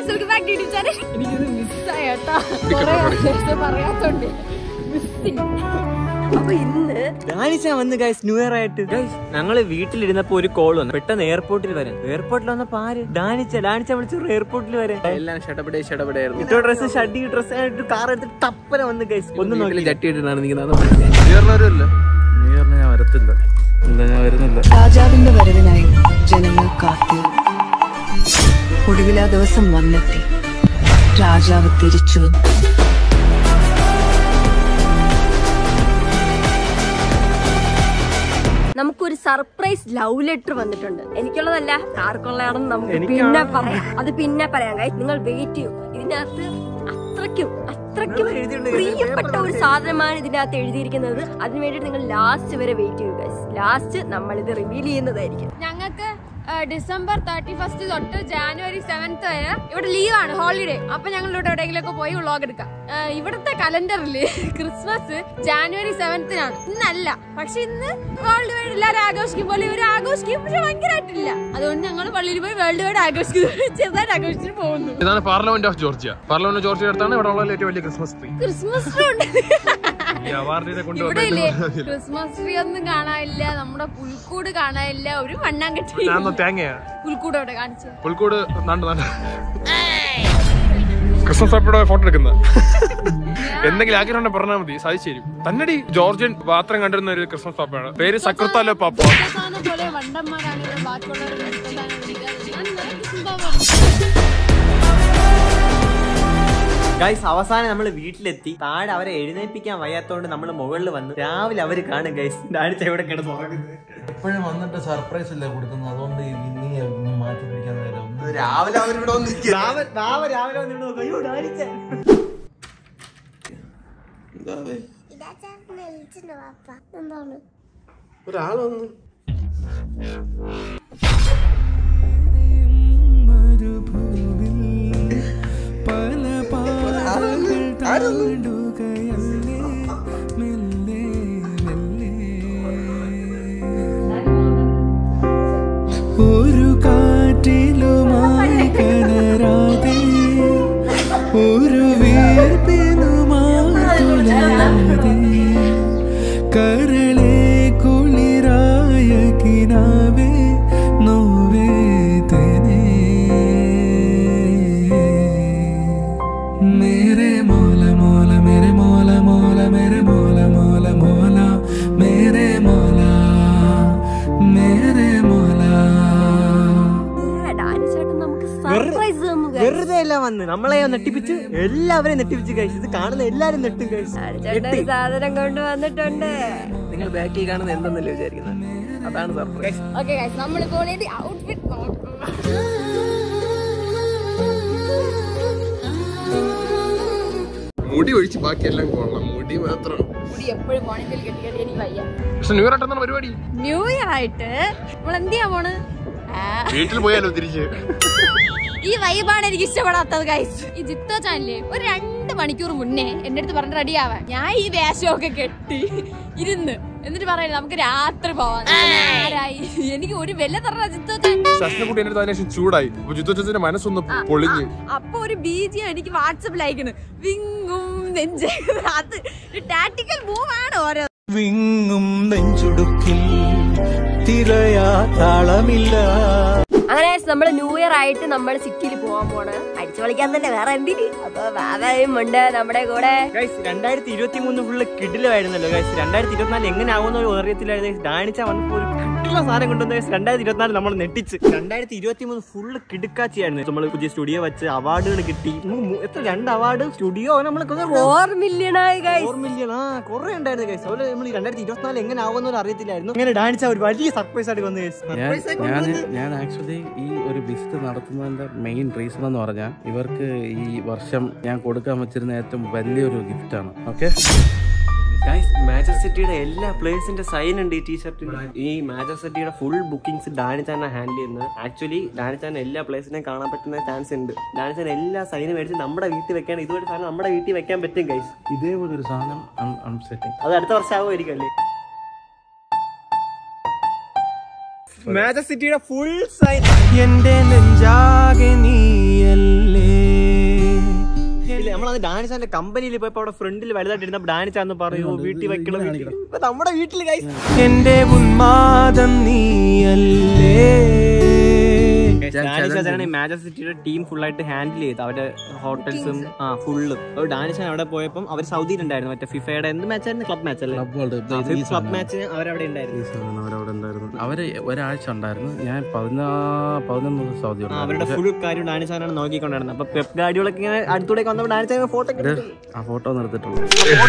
Guys welcome back to YouTube channel എനിക്കിത് മിസ്സായി കേട്ടാ കുറേ ദിവസം പറയാത്തോണ്ട് മിസ്സിങ് അപ്പൊ ഇന്ന് ഡാനിച്ച വന്ന് ഗൈസ് ന്യൂ ഇയർ ആയിട്ട് ഗൈസ് ഞങ്ങള് വീട്ടിലിരുന്നപ്പോ ഒരു കോൾ വന്നു പെട്ടെന്ന് എയർപോർട്ടിൽ വരാൻ എയർപോർട്ടിൽ വന്നപ്പോ ആര് ഡാനിച്ച ഡാനിച്ച വിളിച്ചു എയർപോർട്ടിൽ വരാൻ എല്ലാം ഷടപടേ ഷടപടയായിരുന്നു ഇട്ടോ ഡ്രസ് ഷഡി ഡ്രസ് ആയിട്ട് കാർ എടുത്ത് ടപ്പന വന്ന് ഗൈസ് ഒന്ന് നോക്കി ജട്ടി ഇട്ടിട്ടാണ് നിൽക്കുന്നത് ഞാൻ വരത്തില്ല എന്താ ഞാൻ വരുന്നില്ല രാജാവിന്റെ വരവിനായി ജനങ്ങൾ കാത്തിരുന്നു ഒടുവിൽ ആ ദിവസം വന്നെത്തി രാജാവ് തിരിച്ചു വന്നു നമുക്കൊരു സർപ്രൈസ് ലവ് ലെറ്റർ വന്നിട്ടുണ്ട് എനിക്കുള്ളതല്ല ആർക്കുള്ളതാണെന്ന് നമുക്ക് പിന്നെ പറയാം അത് പിന്നെ പറയാം guys. നിങ്ങൾ വെയിറ്റ് ചെയ്യൂ ഇതിനകത്ത് അത്രയ്ക്കും അത്രയ്ക്കും പ്രിയപ്പെട്ട ഒരു സാധനമാണ് ഇതിനകത്ത് എഴുതിയിരിക്കുന്നത് അതിനു വേണ്ടിയിട്ട് നിങ്ങൾ ലാസ്റ്റ് വരെ വെയിറ്റ് ചെയ്യൂ ഗൈസ് ലാസ്റ്റ് നമ്മൾ ഇത് റിവീൽ ചെയ്യുന്നതായിരിക്കും ഞങ്ങൾക്ക് ഡിസംബർ തേർട്ടി ഫസ്റ്റ് തൊട്ട് ജാനുവരി സെവൻത്ത് വരെ ഇവിടെ ലീവാണ് ഹോളിഡേ അപ്പൊ ഞങ്ങൾ ഇവിടെ എവിടെയെങ്കിലുമൊക്കെ പോയി വ്ളോഗ് എടുക്കാം ആ, ഇവിടുത്തെ കലണ്ടറിൽ ക്രിസ്മസ് ജാനുവരി സെവൻത്തിനാണ് ഇന്നല്ല പക്ഷെ ഇന്ന് വേൾഡ് വൈഡ് എല്ലാവരും ആഘോഷിക്കും പോലെ ഇവർ ആഘോഷിക്കും പക്ഷെ ഭയങ്കരമായിട്ടില്ല അതുകൊണ്ട് ഞങ്ങൾ പള്ളിയിൽ പോയി വേൾഡ് വൈഡ് ആഘോഷിക്കുന്നു ചെറുതായിട്ട് ആഘോഷിച്ചിട്ട് പോകുന്നു ഇതാണ് parliament of Georgia parliament of Georgia അടുത്താണ് ഇവിടെ ഉള്ള ഏറ്റവും വലിയ ക്രിസ്മസ് ട്രീ ക്രിസ്മസ് ട്രീ ഉണ്ട് ഈ അവാർഡിനെ ഇവിടെ ഇല്ലേ കൊണ്ടുവന്നിട്ട് ക്രിസ്മസ് ട്രീ ഒന്നും കാണാനില്ല നമ്മുടെ പുൽക്കൂട് കാണാനില്ല ഒരു മണ്ണാങ്കട്ടി ഞാൻ തേങ്ങയാ പുൽക്കൂട് അവിടെ കാണിച്ചു പുൽക്കോട് നാണ്ട് നാണ്ട് ക്രിസ്മസ് പാപ്പയുടെ ഫോട്ടോ എടുക്കുന്ന എന്തെങ്കിലും ആഗ്രഹം ഉണ്ടെങ്കിൽ പറഞ്ഞാൽ മതി സാധിച്ചു തരും തന്നടി ജോർജിയൻ പാത്രം കണ്ടിരുന്ന ഒരു ക്രിസ്മസ് പാപ്പയാണ് പേര് സക്രത്താലോ പാപ്പ അവസാനം പോലെ വണ്ടന്മാരാണ് ഇവിടെ ബാക്കിയുള്ളവരെ നിർത്തലാണ് വിളിക്കാറ്. ഞാൻ നിനക്ക് ചിന്താ ഗൈസ് അവസാനം നമ്മൾ വീട്ടിലെത്തി താഴെ അവരെ എഴുന്നേൽപ്പിക്കാൻ വയ്യാത്തോണ്ട് നമ്മൾ മുകളിൽ വന്ന് രാവിലെ അവര് കാണും ഗൈസ് ഡാനിച്ച ഇവിടെ കിടന്ന് ഉറങ്ങുന്നത് എപ്പോഴും വന്നിട്ട് സർപ്രൈസ് അല്ലേ കൊടുക്കുന്നത് അതുകൊണ്ട് നീ നീ മാറ്റി പിടിക്കാൻ നേരം ഒന്ന് രാവിലെ അവരിവിടെ വന്ന് രാവിലെ രാവിലെ രാവിലെ വന്നിട്ട് നോക്കും അയ്യോ ഡാനിച്ച ഒരാൾ വന്നു ഒരു കാറ്റിലുമായി കനരാതെ ഒരു വീർപ്പിനുമായി തുലയാതെ കരളെ കുളിരായ കിനാവേ നോവേ തേനേ मेरे मौला मौला मेरे मौला मौला मेरे मौला मौला मौला मेरे मौला मेरे मौला ഡാനിച്ചേട്ടൻ നമുക്ക് സർപ്രൈസ് തന്നു guys. വെറുതെ അല്ല വന്ന് നമ്മളെ നെട്ടിപ്പിച്ച് എല്ലാവരെയും നെട്ടിപ്പിച്ച് കഴിച്ചു ഇത് കാണുന്ന എല്ലാരും നെട്ടും കഴിച്ചു ഡാനിച്ചേട്ടൻ ഒരു സാധനം കൊണ്ടുവന്നിട്ടുണ്ട് നിങ്ങൾ ബാക്കിൽ കാണുന്നത് എന്തെന്നല്ലേ വിചാരിക്കുന്നത് അതാണ് സർപ്രൈസ് ഓക്കെ ഗൈസ് നമ്മളിപ്പോൾ ഔട്ട്ഫിറ്റ് മുടി ഒഴിച്ച് ബാക്കിയെല്ലാം കൊള്ളാം മുടി മാത്രം മുടി എപ്പോഴും മോണിറ്റിൽ കെട്ടി കെട്ടി എനിക്ക് വയ്യ പക്ഷെ ന്യൂ ഇയർ ആയിട്ടെന്താണ് പരിപാടി ന്യൂ ഇയർ ആയിട്ട് നമ്മൾ എന്ത് ചെയ്യാൻ പോണ് ആ, വീട്ടിൽ പോയാലോ തിരിച്ച് ഈ വൈബാണ് എനിക്ക് ഇഷ്ടപ്പെടാത്തത് ഗൈസ് ഈ ജിത്തോ ചാനലില് ഒരു രണ്ട് മണിക്കൂർ മുന്നേ എന്റെ അടുത്ത് പറഞ്ഞ് റെഡി ആവാൻ ഞാൻ ഈ വേഷമൊക്കെ കെട്ടി ഇരുന്ന് എന്നിട്ട് പറയുന്നത് നമുക്ക് രാത്രി പോവാം ഞാൻ ആരായി എനിക്ക് ഒരു വില തറ ജിത്തോ ചാനൽ ശസ്നക്കുട്ടി എന്റെ അതിനുശേഷം ചൂടായി അപ്പൊ ജിത്തോച്ചന്റെ മനസ്സൊന്ന് പൊളിഞ്ഞ് അപ്പൊ ഒരു ബീജി എനിക്ക് വാട്സപ്പിൽ അയക്കണ് വിങ്ങും നെഞ്ച് അത് ടാറ്റിക്കൽ മൂവ് ആണ് ഓരോ വിങ്ങും നെഞ്ചുടുക്കിൽ തിരയാ താളമില്ല അങ്ങനെ നമ്മൾ ന്യൂ ഇയർ ആയിട്ട് നമ്മൾ സിറ്റിയിൽ പോകാൻ പോണ് അടിച്ചു കളിക്കാൻ തന്നെ വേറെ എന്തിന് അപ്പൊ ബാബയും ഉണ്ട് നമ്മുടെ കൂടെ ഗൈസ് രണ്ടായിരത്തി ഇരുപത്തി മൂന്ന് ഫുള്ള് കിടിലമായിരുന്നല്ലോ ഗൈസ് രണ്ടായിരത്തി ഇരുപത്തിനാല് എങ്ങനെ ആവുന്ന അറിയത്തില്ലായിരുന്നു ഡാനിച്ച വന്നപ്പോ ഒരു കിട്ടുള്ള സാധനം കൊണ്ടുവന്ന ഗൈസ് രണ്ടായിരത്തി ഇരുപത്തിനാല് നമ്മൾ നെട്ടിച്ച് രണ്ടായിരത്തി ഇരുപത്തി മൂന്ന് ഫുള്ള് കിടുക്കാച്ചിയായിരുന്നു നമ്മൾ പുതിയ സ്റ്റുഡിയോ വെച്ച് അവാർഡുകൾ കിട്ടി മു- മു- എത്ര രണ്ട് അവാർഡ് സ്റ്റുഡിയോ നമ്മൾ ഫോർ മില്യൺ ആയി ഗൈസ് ഫോർ മില്യൺ ആ കുറെ ഉണ്ടായിരുന്നു ഗൈസ് അതുപോലെ നമ്മൾ രണ്ടായിരത്തി ഇരുപത്തിനാല് എങ്ങനെ ആവുന്ന അറിയത്തില്ലായിരുന്നു ഇങ്ങനെ ഡാനിച്ച ഒരു വലിയ സർപ്രൈസ് ആയിട്ട് വന്നു ഗൈസ് ഞാൻ ഞാൻ ഞാൻ ആക്ച്വലി ഈ ഒരു വിസിറ്റ് നടത്തുന്നതിന്റെ മെയിൻ റീസൺ എന്ന് പറഞ്ഞാൽ ഇവർക്ക് ഈ വർഷം ഞാൻ കൊടുക്കാൻ വെച്ചിരുന്ന ഏറ്റവും വലിയൊരു ഗിഫ്റ്റാണ് ഓക്കെ ഗൈസ് മാച്ചർ സിറ്റിയുടെ എല്ലാ പ്ലേയേഴ്സിന്റെ സൈൻ ഉണ്ട് ഈ ടീഷർട്ടിൽ ഈ മാച്ചർ സിറ്റിയുടെ ഫുൾ ബുക്കിംഗ്സ് ഡാനിച്ചാന ഹാൻഡിൽ ചെയ്യുന്നത് ആക്ച്വലി ഡാനിച്ചാൻ എല്ലാ പ്ലേയേഴ്സിനെയും കാണാൻ പറ്റുന്ന ചാൻസ് ഉണ്ട് ഡാനിച്ചാൻ എല്ലാ സൈനും മേടിച്ച് നമ്മുടെ വീട്ടിൽ വെക്കാൻ ഇതുപോലെ സാധനം നമ്മുടെ വീട്ടിൽ വെക്കാൻ പറ്റും ഗൈസ് ഇതേപോലെ ഒരു സാധനം ഐം സെറ്റിംഗ് അത് അടുത്ത വർഷം ആവുമായിരിക്കും അല്ലേ മാച്ചർ സിറ്റിയുടെ ഫുൾ സൈൻ എന്റെ നെഞ്ചാകെ നീയല്ലേ വന്ന് ഡാനിച്ചാന്റെ കമ്പനിയിൽ പോയപ്പോ അവിടെ ഫ്രണ്ടിൽ വലുതായിട്ട് ഇരുന്ന ഡാനിച്ചാന്ന് പറയൂ വീട്ടിൽ വെക്കണം വീട്ടിൽ- ഇപ്പൊ നമ്മുടെ വീട്ടിൽ guys. എന്റെ ഉന്മാദം നീയല്ലേ ഡാനിച്ചാണ് മാഞ്ചസ്റ്റർ സിറ്റിയുടെ ടീം ഫുൾ ആയിട്ട് ഹാൻഡിൽ ചെയ്ത് അവരുടെ ഹോട്ടൽസും ആ ഫുള്ള് ഡാനിച്ചാൻ അവിടെ പോയപ്പം അവർ സൗദിയിലുണ്ടായിരുന്നു മറ്റേ ഫിഫയുടെ എന്ത് മാച്ചായിരുന്നു ക്ലബ് മാച്ച് അല്ലേ ക്ലബ് വേൾഡ് ക്ലബ് മാച്ചിന് അവരവിടെ ഉണ്ടായിരുന്നു അവരവിടെ ഉണ്ടായിരുന്നു അവര് ഒരാഴ്ച ഉണ്ടായിരുന്നു ഞാൻ പതിനാ പതിനൊന്ന് ദിവസം സൗദി ആ, അവരുടെ ഉണ്ടായിരുന്നു ഫുൾ കാര്യം ഡാനിച്ചാനാണ് നോക്കിക്കൊണ്ടിരുന്നത് അപ്പൊ പെപ് ഗാഡികളൊക്കെ ഇങ്ങനെ അടുത്തൂടെ വന്നപ്പോൾ ഡാനിച്ചാൻ ഫോട്ടോ ആ ഫോട്ടോ ഒന്ന് എടുത്തിട്ടുള്ളൂ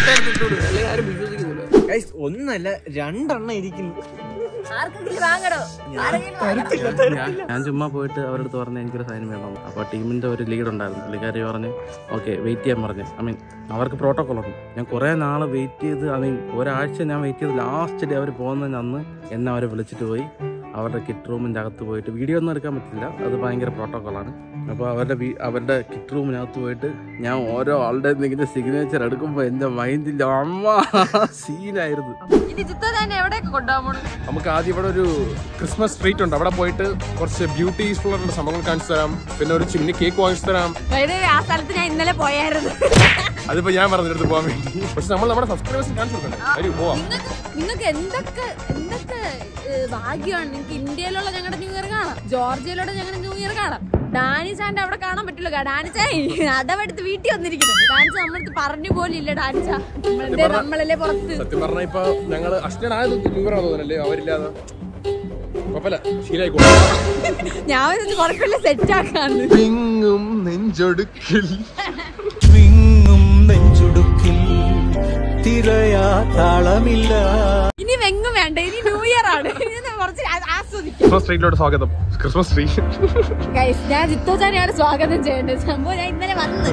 ഒന്നല്ല രണ്ടെണ്ണം ഇരിക്കുന്നു ആർക്കെങ്കിലും വാങ്ങണോ ആരെങ്കിലും വാങ്ങണോ? ഞാൻ- ഞാൻ ചുമ്മാ പോയിട്ട് അവരുടെ അടുത്ത് പറഞ്ഞു എനിക്കൊരു സൈൻ വേണം അപ്പോൾ ടീമിന്റെ ഒരു ലീഡ് ഉണ്ടായിരുന്നു പുള്ളിക്കാരി പറഞ്ഞ് ഓക്കെ വെയിറ്റ് ചെയ്യാൻ പറഞ്ഞു ഐ മീൻ അവർക്ക് പ്രോട്ടോകോൾ ഉണ്ട് ഞാൻ കുറേ നാൾ വെയിറ്റ് ചെയ്ത് ഐ മീൻ ഒരാഴ്ച ഞാൻ വെയിറ്റ് ചെയ്ത് ലാസ്റ്റ് ഡേ അവർ പോകുന്നതിന് അന്ന് എന്നെ അവരെ വിളിച്ചിട്ട് പോയി അവരുടെ കിറ്റ് റൂമിൻ്റെ അകത്ത് പോയിട്ട് വീഡിയോ ഒന്നും എടുക്കാൻ പറ്റില്ല അത് ഭയങ്കര പ്രോട്ടോകോളാണ് അപ്പോൾ അവരുടെ വീ- അവരുടെ കിറ്റ് റൂമിനകത്ത് പോയിട്ട് ഞാൻ ഓരോ ആളുടെ ഇങ്ങനെ സിഗ്നേച്ചർ എടുക്കുമ്പോൾ എൻ്റെ മൈൻഡിൽ അമ്മ സീനായിരുന്നു ഇനി ചിത്ത തന്നെ എവിടെയൊക്കെ കൊണ്ടുപോകാൻ നമുക്ക് ആദ്യം ഇവിടെ ഒരു ക്രിസ്മസ് സ്ട്രീറ്റ് ഉണ്ട് അവിടെ പോയിട്ട് കുറച്ച് ബ്യൂട്ടീഫുൾ ആയിട്ടുള്ള സംഭവങ്ങൾ കാണിച്ചു തരാം പിന്നെ ഒരു ചിമ്മിനി കേക്ക് വാങ്ങിച്ചു തരാം ആ സ്ഥലത്ത് ഞാൻ ഇന്നലെ പോയായിരുന്നു അതിപ്പോ ഞാൻ പറഞ്ഞെടുത്ത് പോകാൻ വേണ്ടി പക്ഷെ നമ്മൾ നമ്മുടെ സബ്സ്ക്രൈബേഴ്സ് കാണിച്ചു കൊടുക്കണ്ടേ കാര്യം പോവാം നിങ്ങൾക്ക് നിങ്ങൾക്ക് എന്തൊക്കെ എന്തൊക്കെ ഏഹ്, ഭാഗ്യമാണ് നിങ്ങൾക്ക് ഇന്ത്യയിലുള്ള ഞങ്ങളുടെ ന്യൂ ഇയർ കാണാം ജോർജിയയിലുള്ള ഞങ്ങളുടെ ന്യൂ ഇയർ കാണാം ഡാനിച്ചാന്റെ അവിടെ കാണാൻ പറ്റില്ല ഡാനിച്ചായി അടവെടുത്ത് വീട്ടിൽ വന്നിരിക്കുന്നു ഡാനിച്ച നമ്മളടുത്ത് പറഞ്ഞു പോലും ഇല്ല ഡാനിച്ച നമ്മളെന്തേ നമ്മളല്ലേ പുറത്ത് സത്യം പറഞ്ഞാൽ ഇപ്പൊ ഞങ്ങള് അഷ്ടനായത് ന്യൂറാന്ന് തോന്നല്ലേ അവരില്ലാതെ കുഴപ്പമില്ല ശീലായിക്കോളും ഞാൻ ഒരു കുഴപ്പമില്ല സെറ്റ് ആക്കാന്ന് വിങ്ങും നെഞ്ചൊടുക്കിൽ വിങ്ങും നെഞ്ചുടുക്കിൽ തിരയാ താളമില്ല ഇനി വെങ്ങും വേണ്ട ഇനി ന്യൂ ഇയർ ആണ് ഇനി ഒന്ന് കുറച്ച് ആ- ആസ്വദിക്കാം ക്രിസ്മസ് സ്ട്രീറ്റിലോട്ട് സ്വാഗതം ക്രിസ്മസ് ട്രീ ഗൈസ് ഞാൻ ജിത്തോചാനെയാണ് സ്വാഗതം ചെയ്യേണ്ടത് സംഭവം ഞാൻ ഇന്നലെ വന്ന്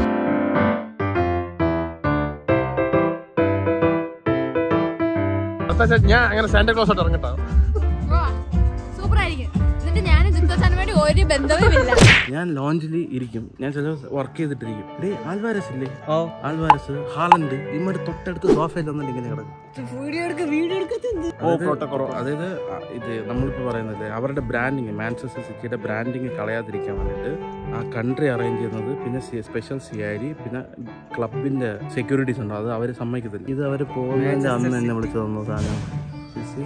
ഞാൻ അങ്ങനെ സാന്റാക്ലോസ് ആയിട്ട് ഇറങ്ങട്ടാ സൂപ്പർ ആയിരിക്കും എന്നിട്ട് ഞാൻ ജിത്തോചാന് വേണ്ടി ഒരു ബന്ധവുമില്ല ഞാൻ ലോഞ്ചിൽ ഇരിക്കും ഞാൻ ചില വർക്ക് ചെയ്തിട്ടിരിക്കും ഡേ ആൽവാരസ് ഇല്ലേ ആൽവാരസ് ഹാലൻഡ് ഇമ്മയുടെ തൊട്ടടുത്ത് സോഫയിൽ വന്നിട്ട് ഇങ്ങനെ കിടക്കും അതായത് അതായത് ആ, ഇത് നമ്മളിപ്പോൾ പറയുന്നത് അവരുടെ ബ്രാൻഡിങ് മാഞ്ചസ്റ്റർ സിറ്റിയുടെ ബ്രാൻഡിങ് കളയാതിരിക്കാൻ വേണ്ടിയിട്ട് ആ കൺട്രി അറേഞ്ച് ചെയ്യുന്നത് പിന്നെ സ്പെഷ്യൽ സി ഐ ഡി പിന്നെ ക്ലബിന്റെ സെക്യൂരിറ്റീസ് ഉണ്ട് അത് അവർ സമ്മതിക്കത്തില്ല ഇത് അവർ പോകുന്നതിന്റെ അന്ന് എന്നെ വിളിച്ചു തന്നു സാധനം You see?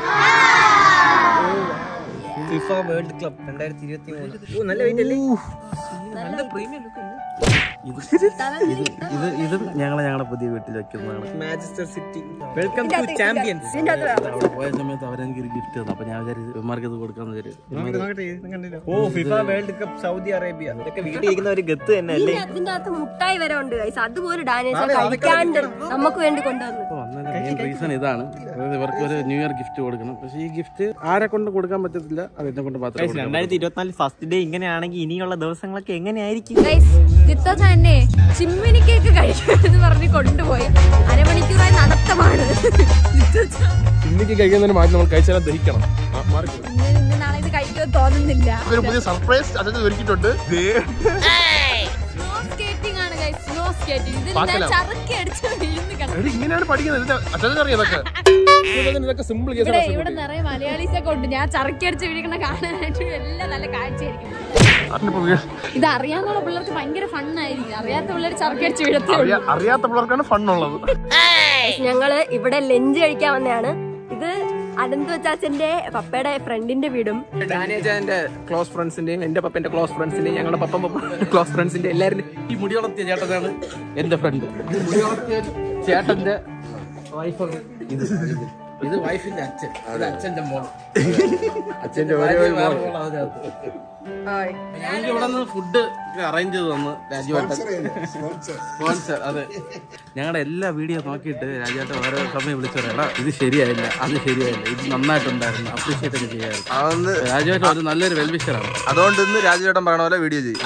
FIFA world club രണ്ടായിരത്തി ഇരുപത്തി മൂന്ന് നല്ല വെയിറ്റ് അല്ലേ നല്ല പ്രീമിയം ലുക്ക് ഇത് ഇത് ഇത് ഇതും ഞങ്ങളെ ഞങ്ങളുടെ പുതിയ വീട്ടിൽ വെക്കുന്നതാണ് Manchester City welcome to champions ഇതിന്റെ അകത്ത് അവിടെ പോയ സമയത്ത് അവരെനിക്ക് ഒരു ഗിഫ്റ്റ് തന്നു അപ്പൊ ഞാൻ വിചാരിച്ചു ഇവന്മാർക്ക് ഇത് കൊടുക്കാന്ന് വിചാരിച്ചു ഓ FIFA world cup Saudi Arabia ഇതൊക്കെ വീട്ടിൽ ഇരിക്കുന്ന ഒരു ഗത്ത് തന്നെ അല്ലേ ഇതിന്റെ ഇതിന്റെ അകത്ത് മുട്ടായി വരെ ഉണ്ട് ഗൈസ് അതുപോലെ ഡാനേഴ്സ് കഴിക്കാണ്ട് നമുക്ക് വേണ്ടി കൊണ്ടുവന്നു ഇപ്പൊ വന്നതിന്റെ മെയിൻ റീസൺ ഇതാണ് അതായത് ഇവർക്ക് ഒരു ന്യൂ ഇയർ ഗിഫ്റ്റ് കൊടുക്കണം പക്ഷെ ഈ ഗിഫ്റ്റ് ആരെ കൊണ്ട് കൊടുക്കാൻ പറ്റത്തില്ല അത് എന്നെ കൊണ്ട് മാത്രമേ കൊടുക്കാൻ രണ്ടായിരത്തി ഇരുപത്തിനാല് ഫസ്റ്റ് ഡേ ഇങ്ങനെയാണെങ്കിൽ ഇനിയുള്ള ദിവസങ്ങളൊക്കെ എങ്ങനെയായിരിക്കും ഗൈസ് ജിത്തോചാൻ എന്നെ ചിമ്മിനി കേക്ക് കഴിക്കുമെന്ന് പറഞ്ഞ് കൊണ്ടുപോയി അരമണിക്കൂറായി നടത്തമാണ് ജിത്തോചാൻ ഇന്നിക്ക് കഴിക്കുന്നതിന് മാറ്റി നമ്മൾ കഴിച്ചാൽ ദഹിക്കണം ആ, മാറിക്കോളും. ഇന്ന് ഇന്ന് നാളെ ഇത് കഴിക്കുമെന്ന് തോന്നുന്നില്ല ഒരു പുതിയ സർപ്രൈസ് അച്ഛൻ ഒരുക്കിയിട്ടുണ്ട് ദേ. സ്നോ സ്കേറ്റിംഗ് ആണ് ഗൈസ് സ്നോ സ്കേറ്റിംഗ് ഇതിൽ പാക്കലാ. ഞാൻ ചറുക്കി അടിച്ച് വീഴുന്നു കിടന്നു എടി, ഇങ്ങനെയാണ് പഠിക്കുന്നത് ഇതിന്റെ അച്ഛനെ അറിയാം ഇതൊക്കെ ഇതൊക്കെ ഇതൊക്കെ സിമ്പിൾ ഇവിടെ കേസ് ഇവിടെ നിറയെ മലയാളീസ് ഒക്കെ ഉണ്ട് ഞാൻ ചറുക്കി അടിച്ച് വീഴിക്കണ കാണാനായിട്ട് എല്ലാം നല്ല കാഴ്ചയായിരിക്കും ഇത് അറിയാന്നുള്ള പിള്ളേർക്ക് ഭയങ്കര ഫണ്ണായിരിക്കും അറിയാത്ത പിള്ളേർ ചറുക്കി അടിച്ച് വീഴത്തേ ഉള്ളൂ അറിയാത്ത പിള്ളേർക്കാണ് ഫണ്ണുള്ളത് ഞങ്ങള് ഇവിടെ ലഞ്ച് കഴിക്കാൻ വന്നതാണ് ഇത് അനന്ത് വച്ചാച്ചന്റെ പപ്പയുടെ ഫ്രണ്ടിന്റെ വീടും ഡാനേജാന്റെ ക്ലോസ് ഫ്രണ്ട്സിന്റെയും എന്റെ പപ്പന്റെ ക്ലോസ് ഫ്രണ്ട്സിന്റെയും ഞങ്ങളുടെ പപ്പ ക്ലോസ് ഫ്രണ്ട്സിന്റെ എല്ലാവരും ഈ മുടി വളർത്തിയ ചേട്ടനാണ് എന്റെ ഫ്രണ്ട് മുടി വളർത്തിയ ചേട്ടന്റെ വൈഫ് ഇത് ഇത്. ഇത് വൈഫിന്റെ അച്ഛൻ ഇത് അച്ഛന്റെ മോൾ അച്ഛന്റെ ഓരോ മോൾ. ഞങ്ങൾക്ക് ഇവിടെ നിന്ന് ഫുഡ് അറേഞ്ച് ചെയ്ത് തന്നു രാജുവേട്ടൻ സ്പോൺസർ അതെ ഞങ്ങളുടെ എല്ലാ വീഡിയോ നോക്കിയിട്ട് രാജുവേട്ടൻ ഓരോ സമയം വിളിച്ചു പറയാം "എടാ, ഇത് ശരിയായില്ല അത് ശരിയായില്ല ഇത് നന്നായിട്ടുണ്ടായിരുന്നു അപ്രീഷിയേറ്റ് ഒക്കെ ചെയ്യാറ് അതൊന്ന് രാജുവേട്ടൻ ഒരു നല്ലൊരു വെൽവിഷറാണ് അതുകൊണ്ട് ഇന്ന് രാജുവേട്ടൻ പറയണ പോലെ വീഡിയോ ചെയ്യും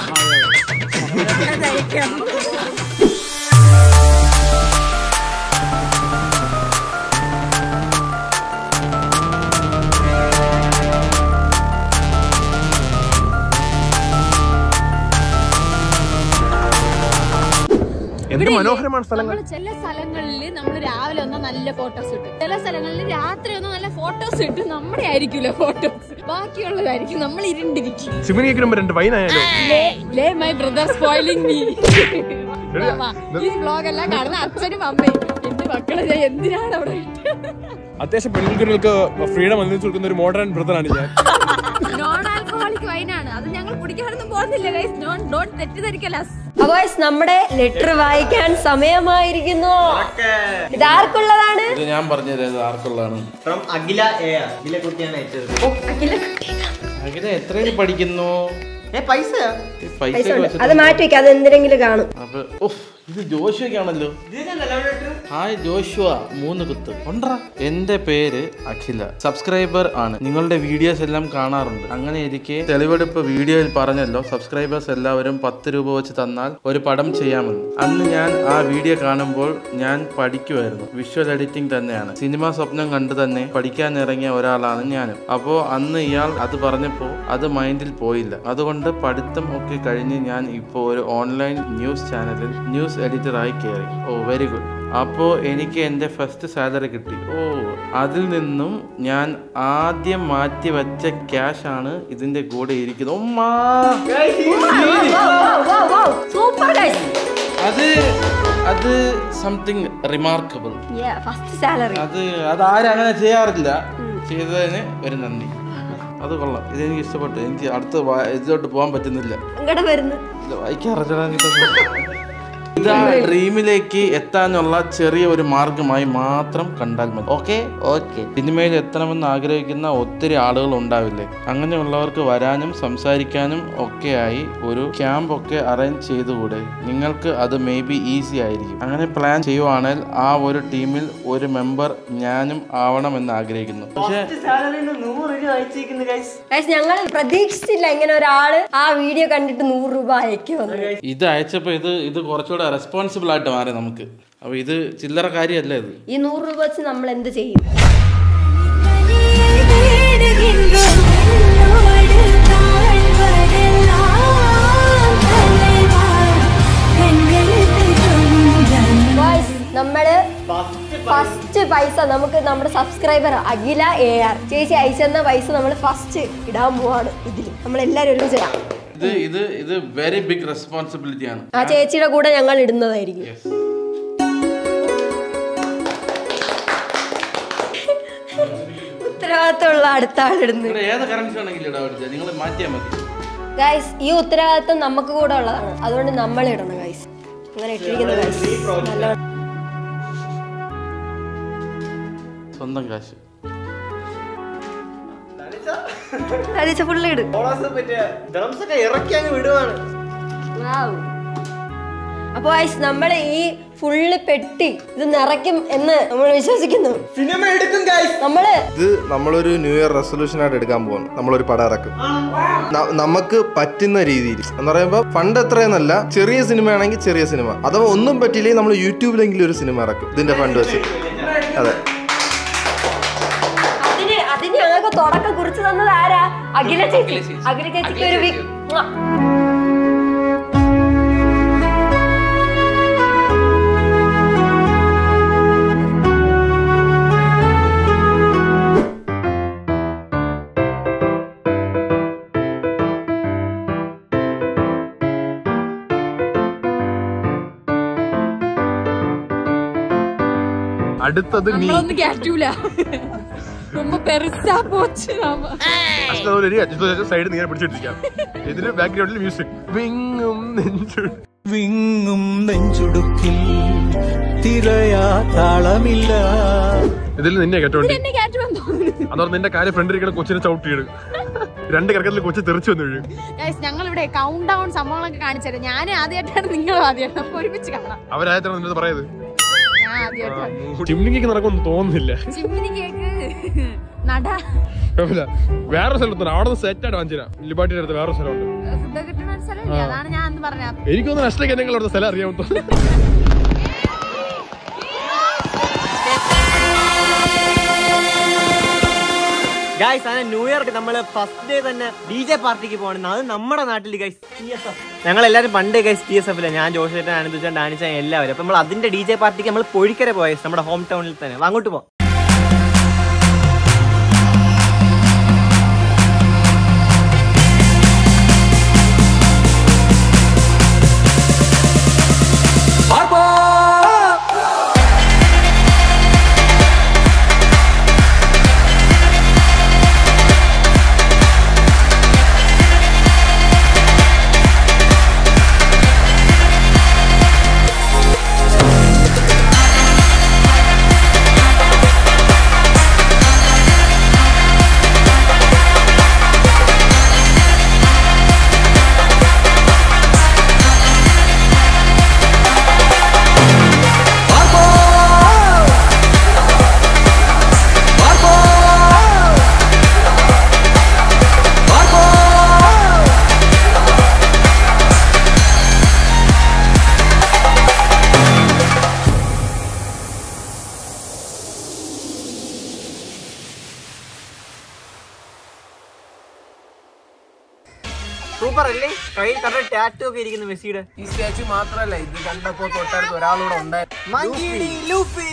എന്ത് മനോഹരമാണ് സ്ഥലങ്ങൾ നമ്മൾ ചില സ്ഥലങ്ങളിൽ നമ്മൾ രാവിലെ വന്നാൽ നല്ല ഫോട്ടോസ് കിട്ടും ചില സ്ഥലങ്ങളിൽ രാത്രി വന്നാൽ നല്ല ഫോട്ടോസ് കിട്ടും നമ്മുടെ ആയിരിക്കില്ല ഫോട്ടോസ് ബാക്കിയുള്ളതായിരിക്കും നമ്മൾ ഇരുണ്ടിരിക്കും സിമിനി കേൾക്കുമ്പോ രണ്ട് വൈനായാലോ ലേ മൈ ബ്രദർ സ്പോയിലിംഗ് മീ മാമാ, ഈ വ്ലോഗ് എല്ലാം കാണുന്ന അച്ഛനും അമ്മയും എന്റെ മക്കളെ ഞാൻ എന്തിനാണ് അവിടെ ഇട്ടത്? അത്യാവശ്യം പെൺകുട്ടികൾക്ക് ഫ്രീഡം അനുവദിച്ചു കൊടുക്കുന്ന ഒരു മോഡേൺ ബ്രദറാണ് ഞാൻ നോൺ ആൽക്കഹോളിക് വൈനാണ് അത് ഞങ്ങൾ കുടിക്കാനൊന്നും പോകുന്നില്ല ഗൈസ് നോൺ ഡോണ്ട് തെറ്റിദ്ധരിക്കല അപ്പൊ guys, നമ്മുടെ ലെറ്റർ വായിക്കാൻ സമയമായിരിക്കുന്നു ഇതാർക്കുള്ളതാണ് ഇത് ഞാൻ പറഞ്ഞുതരാം ആർക്കുള്ളതാണ് ഫ്രം അഖില എ അഖില കുട്ടിയാണ് അയച്ചത് ഓ, അഖില കുട്ടിയാ. അങ്ങനെ എത്രയിൽ പഠിക്കുന്നു ഏ പൈസ ഈ പൈസ പൈസ ഉണ്ട്. അത് മാറ്റി വെക്കാം അത് എന്തിനെങ്കിലും കാണും അപ്പൊ ഉഫ്, ഇത് ജോഷുവയ്ക്കാണല്ലോ ഹായ് ജോഷുവ മൂന്ന് കുത്ത് കൊണ്ടാ എന്റെ പേര് അഖില സബ്സ്ക്രൈബർ ആണ് നിങ്ങളുടെ വീഡിയോസ് എല്ലാം കാണാറുണ്ട് അങ്ങനെ ഇരിക്കെ തെളിവെടുപ്പ് വീഡിയോയിൽ പറഞ്ഞല്ലോ സബ്സ്ക്രൈബേഴ്സ് എല്ലാവരും പത്ത് രൂപ വെച്ച് തന്നാൽ ഒരു പടം ചെയ്യാമെന്ന് അന്ന് ഞാൻ ആ വീഡിയോ കാണുമ്പോൾ ഞാൻ പഠിക്കുമായിരുന്നു വിഷ്വൽ എഡിറ്റിംഗ് തന്നെയാണ് സിനിമ സ്വപ്നം കണ്ടു തന്നെ പഠിക്കാൻ ഇറങ്ങിയ ഒരാളാണ് ഞാനും അപ്പോ അന്ന് ഇയാൾ അത് പറഞ്ഞപ്പോൾ അത് മൈൻഡിൽ പോയില്ല അതുകൊണ്ട് പഠിത്തം ഒക്കെ കഴിഞ്ഞ് ഞാൻ ഇപ്പോൾ ഒരു ഓൺലൈൻ ന്യൂസ് ചാനലിൽ ന്യൂസ് എഡിറ്ററായി കയറി ഓ വെരി ഗുഡ് അപ്പോൾ എനിക്ക് എൻ്റെ ഫസ്റ്റ് സാലറി കിട്ടി ഓ അതിൽ നിന്നും ഞാൻ ആദ്യം മാറ്റി വെച്ച ക്യാഷ് ആണ് ഇതിന്റെ കൂടെ ഇരിക്കുന്നത് ഉമ്മാ. സൂപ്പർ ഗൈസ് അത് അത് സംതിങ് റിമാർക്കബിൾ ഫസ്റ്റ് സാലറി അത് അത് ആരും അങ്ങനെ ചെയ്യാറില്ല ചെയ്തതിന് ഒരു നന്ദി അത് കൊള്ളാം ഇതെനിക്ക് ഇഷ്ടപ്പെട്ടു എനിക്ക് അടുത്ത വാ- ഇതിലോട്ട് പോകാൻ പറ്റുന്നില്ല ഇങ്ങടെ വരുന്നു ഇല്ല, വായിക്കാൻ അറിഞ്ഞിട്ട് ഇത് ആ ഡ്രീമിലേക്ക് എത്താനുള്ള ചെറിയ ഒരു മാർഗമായി മാത്രം കണ്ടാൽ മതി ഓക്കെ ഓക്കെ സിനിമയിൽ എത്തണമെന്ന് ആഗ്രഹിക്കുന്ന ഒത്തിരി ആളുകൾ ഉണ്ടാവില്ലേ അങ്ങനെയുള്ളവർക്ക് വരാനും സംസാരിക്കാനും ഒക്കെയായി ഒരു ക്യാമ്പ് ഒക്കെ അറേഞ്ച് ചെയ്തുകൂടെ നിങ്ങൾക്ക് അത് മേ ബി ഈസി ആയിരിക്കും അങ്ങനെ പ്ലാൻ ചെയ്യുവാണെങ്കിൽ ആ ഒരു ടീമിൽ ഒരു മെമ്പർ ഞാനും ആവണമെന്ന് ആഗ്രഹിക്കുന്നു പക്ഷേ സാലറി നൂറ് രൂപ അയച്ചേക്കുന്നു ഗൈസ് ഗൈസ് ഞങ്ങൾ പ്രതീക്ഷിച്ചില്ല ഇങ്ങനെ ഒരാള് ആ വീഡിയോ കണ്ടിട്ട് നൂറ് രൂപ അയക്കുമെന്ന് ഇത് അയച്ചപ്പോൾ ഇത് ഇത് കുറച്ചുകൂടെ റെസ്പോൺസിബിൾ ആയിട്ട് മാറി നമുക്ക് അപ്പോൾ ഇത് ചില്ലറ കാര്യമല്ല ഇത് ഈ നൂറ് രൂപ വെച്ച് നമ്മൾ എന്ത് ചെയ്യും Guys, നമ്മള് ഫസ്റ്റ് പൈസ നമുക്ക് നമ്മുടെ സബ്സ്ക്രൈബർ അഖില എ ആർ ചേച്ചി അയച്ചെന്ന പൈസ നമ്മൾ ഫസ്റ്റ് ഇടാൻ പോവാണ് ഇതിൽ നമ്മൾ എല്ലാവരും ഒരുമിച്ച് ഇടാം ഇത് ഇത് ഇത് വെരി ബിഗ് റെസ്പോൺസിബിലിറ്റി ആണ് ആ ചേച്ചിയുടെ കൂടെ ഞങ്ങൾ ഇടുന്നതായിരിക്കും Yes. ഉത്തരവാദിത്തമുള്ള അടുത്ത ആളിടുന്നത് ഇവിടെ ഏത് കറൻസി വേണമെങ്കിലും ഇടാൻ പറ്റില്ല നിങ്ങൾ മാറ്റിയാൽ മതി ഗൈസ് ഈ ഉത്തരവാദിത്തം നമുക്ക് കൂടെ ഉള്ളതാണ് അതുകൊണ്ട് നമ്മൾ ഇടണം ഗൈസ് അങ്ങനെ ഇട്ടിരിക്കുന്ന ഗൈസ് നല്ല സ്വന്തം കാശ് അടിച്ച ഫുള്ള് ഇട് പറ്റിയ ഡ്രംസ് ഒക്കെ ഇറക്കി അങ്ങ് വിടുവാണ് അപ്പൊ ഗൈസ് നമ്മൾ ഈ ഫുള്ള് പെട്ടി ഇത് നിറയ്ക്കും എന്ന് നമ്മൾ വിശ്വസിക്കുന്നു സിനിമ എടുക്കും ഗൈസ് നമ്മള് ഇത് നമ്മളൊരു ന്യൂ ഇയർ റെസൊല്യൂഷൻ ആയിട്ട് എടുക്കാൻ പോകുന്നു നമ്മളൊരു പടം ഇറക്കും ന- നമുക്ക് പറ്റുന്ന രീതിയിൽ എന്ന് പറയുമ്പോൾ ഫണ്ട് എത്രയെന്നല്ല ചെറിയ സിനിമയാണെങ്കിൽ ചെറിയ സിനിമ അഥവാ ഒന്നും പറ്റിയില്ലെങ്കിൽ നമ്മൾ യൂട്യൂബിലെങ്കിലും ഒരു സിനിമ ഇറക്കും ഇതിന്റെ ഫണ്ട് വെച്ച് അതെ അതിന് അതിന് ഞങ്ങൾക്ക് തുടക്കം കുറിച്ച് തന്നത് ആരാ അഖില ചേച്ചി അഖില ചേച്ചിക്ക് ഒരു വി- മ്വാ. അടുത്തത് നീ നമ്മളൊന്നും കേറ്റൂല ரொம்ப பெருசா போச்சு நாம സൈഡിൽ നീ പിടിച്ചിട്ടിരിക്കാം ഇതിന് ബാക്ക്ഗ്രൗണ്ടിൽ മ്യൂസിക് വിങ്ങും നെഞ്ചു വിങ്ങും നെഞ്ചുടുക്കിൽ തിരയാ താളമില്ല ഇതിൽ നിന്നെ കേട്ടോണ്ടി എന്നെ കേറ്റുമെന്ന് തോന്നുന്നു അതോടെ നിന്റെ കാര്യം ഫ്രണ്ട് ഇരിക്കുന്ന കൊച്ചിനെ ചവിട്ടിയിട് രണ്ട് കിടക്കത്തിൽ കൊച്ചു തെറിച്ചു വന്നു വീഴും ഗൈസ് ഞങ്ങൾ ഇവിടെ കൗണ്ട് ഡൗൺ സംഭവങ്ങളൊക്കെ കാണിച്ചത് ഞാൻ ആദ്യമായിട്ടാണ് നിങ്ങൾ ആദ്യമായിട്ട് നമുക്ക് ഒരുമിച്ച് കാണാം അവരായത്താണ് നിന്റെ പറയത് ഞാൻ ആദ്യമായിട്ടാണ് ചിമ്മിനിക്ക് നടക്കൊന്നും തോന്നുന്നില്ല ചിമ്മിനി കേക്ക് നട കുഴപ്പമില്ല വേറെ സ്ഥലത്താണ് അവിടെ നിന്ന് സെറ്റ് ആയിട്ട് വാങ്ങിച്ചാ ലിബാട്ടിയുടെ അടുത്ത് വേറെ സ്ഥലമുണ്ട് ഫുഡ് കിട്ടുന്ന ഒരു സ്ഥലമില്ലേ അതാണ് ഞാൻ അന്ന് പറഞ്ഞത് എനിക്ക് തോന്നുന്നു അഷ്ടയ്ക്ക് എന്തെങ്കിലും അവിടുത്തെ സ്ഥലം അറിയാൻ തോന്നുന്നു ഗൈസ് അങ്ങനെ ന്യൂ ഇയർക്ക് നമ്മൾ ഫസ്റ്റ് ഡേ തന്നെ ഡി ജെ പാർട്ടിക്ക് പോകണം അത് നമ്മുടെ നാട്ടിൽ ഗൈസ് ടി എസ് എഫ് ഞങ്ങൾ എല്ലാവരും പണ്ട് ഗൈസ് ടി എസ് എഫില്ല ഞാൻ ജോഷേട്ടൻ ആനന്ദിച്ചാൻ ഡാനിച്ചാൻ എല്ലാവരും അപ്പൊ നമ്മൾ അതിന്റെ ഡി ജെ പാർട്ടിക്ക് നമ്മൾ പൊഴിക്കര പോയ നമ്മുടെ ഹോം ടൗണിൽ തന്നെ വാ, അങ്ങോട്ട് പോകാം സൂപ്പർ അല്ലേ കയ്യിൽ കറ ടാറ്റു ഒക്കെ ഇരിക്കുന്നു മെസ്സിയുടെ ഈ സ്റ്റാച്ചു മാത്രല്ല ഇത് കണ്ടപ്പോ തൊട്ടടുത്ത് ഒരാളൂടെ ഉണ്ടായിരുന്നു മങ്കിടി ലൂഫി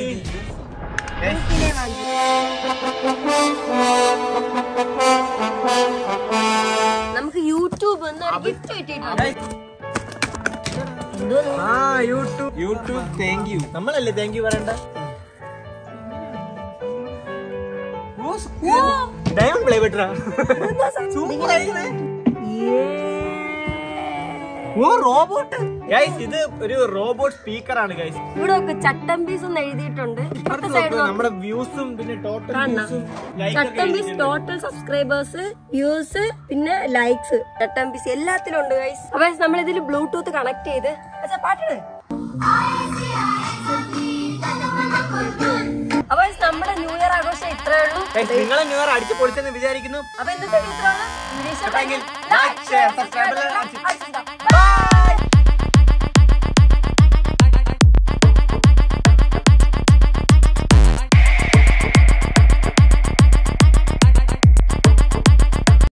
നമുക്ക് യൂട്യൂബ് ഗിഫ്റ്റ് കിട്ടിയിട്ടുണ്ട് എന്തോ ആ യൂട്യൂബ് യൂട്യൂബ് താങ്ക് യു നമ്മളല്ലേ താങ്ക് യു പറയണ്ട ഡയമണ്ട് പ്ലേ ബെറ്ററാ സൂപ്പർ ഓ റോബോട്ട് ഗൈസ് ഇത് ഒരു റോബോട്ട് സ്പീക്കർ ആണ് ഗൈസ് ഇവിടെ ഒക്കെ ചട്ടമ്പീസ് എന്ന് എഴുതിയിട്ടുണ്ട് ഇപ്പുറത്തെ സൈഡ് നമ്മുടെ വ്യൂസും പിന്നെ ടോട്ടൽ കാണണം വ്യൂസും ചട്ടമ്പീസ് ടോട്ടൽ സബ്സ്ക്രൈബേഴ്സ് വ്യൂസ് പിന്നെ ലൈക്സ് ചട്ടമ്പീസ് എല്ലാത്തിലും ഉണ്ട് ഗൈസ് അപ്പൊ നമ്മൾ ഇതിൽ ബ്ലൂടൂത്ത് കണക്ട് ചെയ്ത് അച്ഛാ പാട്ടിട് അപ്പൊ guys, നമ്മുടെ ന്യൂ ഇയർ ആഘോഷം ഇത്രേ ഉള്ളൂ നിങ്ങളെ ന്യൂ ഇയർ അടിച്ചു പൊളിച്ചെന്ന് വിചാരിക്കുന്നു അപ്പൊ ഇന്നത്തെ വീഡിയോ ഇത്രേ ഉള്ളൂ. വീഡിയോ ഇഷ്ടപ്പെട്ടെങ്കിൽ like, share, subscribe എല്ലാം അടിച്ചിടാം.